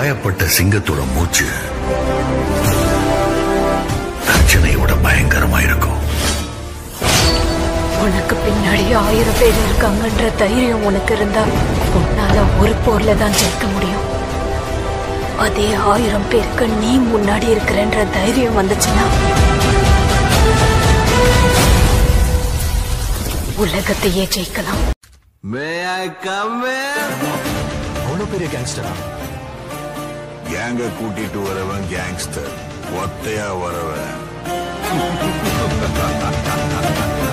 காயப்பட்ட சிங்கத்தோட மூச்சு பிரச்சனையோட பயங்கரமா இருக்கும் உனக்கு பின்னாடி ஆயிரம் பேர் இருக்காங்கன்ற தைரியம் உனக்கு இருந்தா உன்னால ஒரு போர்ல தான் ஜெயிக்க முடியும் அதே ஆயிரம் பேருக்கு நீ முன்னாடி இருக்கிறன்ற தைரியம் வந்துச்சுன்னா உலகத்தையே ஜெயிக்கலாம் May I come in? அவ்வளவு பெரிய கேங்ஸ்டரா கேங்க கூட்டிட்டு வரவன் கேங்ஸ்டர் ஒத்தையா வரவன்